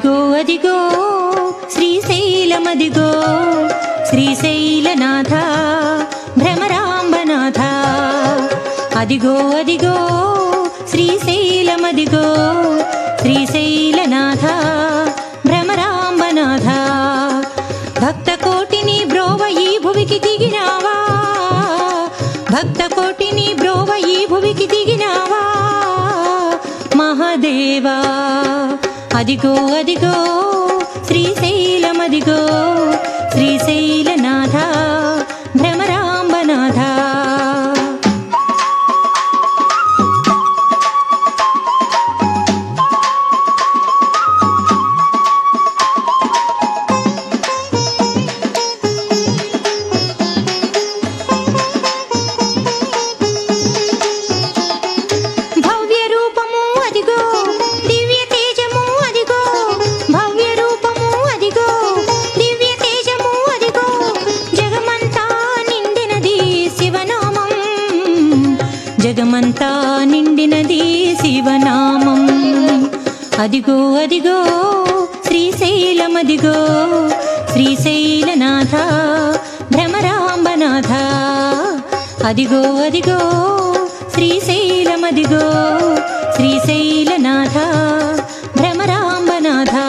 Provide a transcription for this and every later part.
అదిగో అదిగో శ్రీశైలమదిగో శ్రీశైలనాథ భ్రమరాంబనాథ అదిగో అదిగో శ్రీశైలమదిగో శ్రీశైలనాథ భ్రమరాంబనాథ భక్త కోటిని బ్రోవ ఈ భువికి దిగినావా భక్త కోటిని బ్రోవ ఈ భువికి దిగినావా మహాదేవా అదిగో అదిగో శ్రీశైలమదిగో శ్రీశైలనాథ భ్రమరాంబనాథ భవ్య రూపము అదిగో దివ్య తేజము అదిగో భవ్య రూపము అదిగో దివ్య తేజము అదిగో జగమంతా నిండినది శివనామం జగమంతా నిండినది శివనామం అదిగో అదిగో శ్రీశైలమదిగో శ్రీశైలనాథ భ్రమరాంబనాథ అదిగో అదిగో శ్రీశైలమదిగో శ్రీశైలనాథ భ్రమరాంబనాథ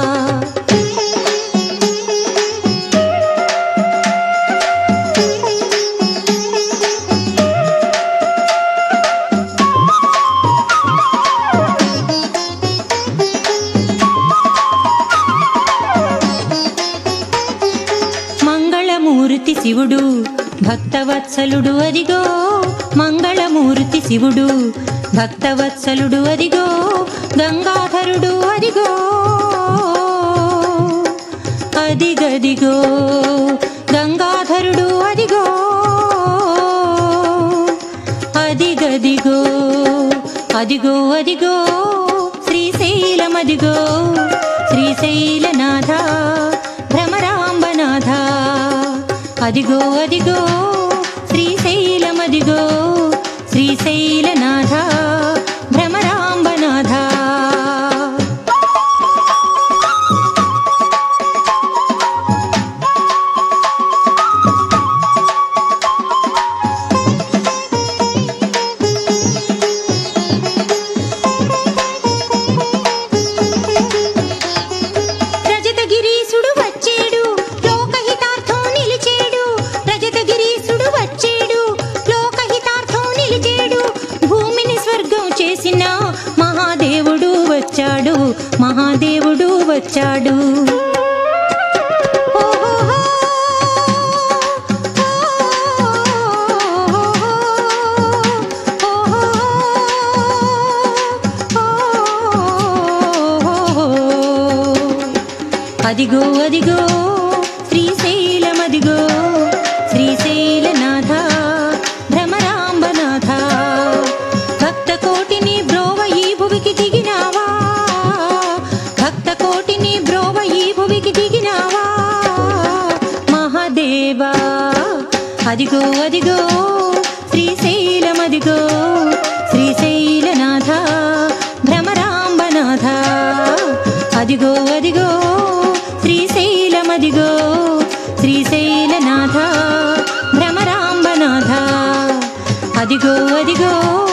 మంగళమూర్తి శివుడు భక్తవత్సలుడు అదిగో మంగళమూర్తి శివుడు భక్తవత్సలుడు అదిగో గంగాధరుడు అదిగో అదిగదిగో గంగాధరుడు అదిగో అదిగదిగో అదిగో అదిగో శ్రీశైలమదిగో శ్రీశైలనాథ భ్రమరాంబనాథ అదిగో అదిగో శ్రీశైలమదిగో శ్రీశైలనాథ భ్రమరాంబనాథ రజతగిరీసుడు వచ్చేడు లోకహితార్థం నిలిచేడు రజతగిరీసుడు వచ్చేడు లోకహితార్థం నిలిచేడు భూమిని స్వర్గం చేసిన మహాదేవుడు వచ్చాడు మహాదేవుడు వచ్చాడు ఓహోహో, అదిగో అదిగో శ్రీశైలమదిగో శ్రీశైలనాథ భ్రమరాంబనాథ భక్త కోటిని బ్రోవ ఈ భువికి దిగినావా భక్త కోటిని బ్రోవ ఈ భువికి దిగినావా మహాదేవా అదిగో అదిగో శ్రీశైలమదిగో శ్రీశైలనాథ భ్రమరాంబనాథ అదిగో అదిగో శ్రీశైలమదిగో శ్రీశైలనాథ భ్రమరాంబనాథ అదిగో అదిగో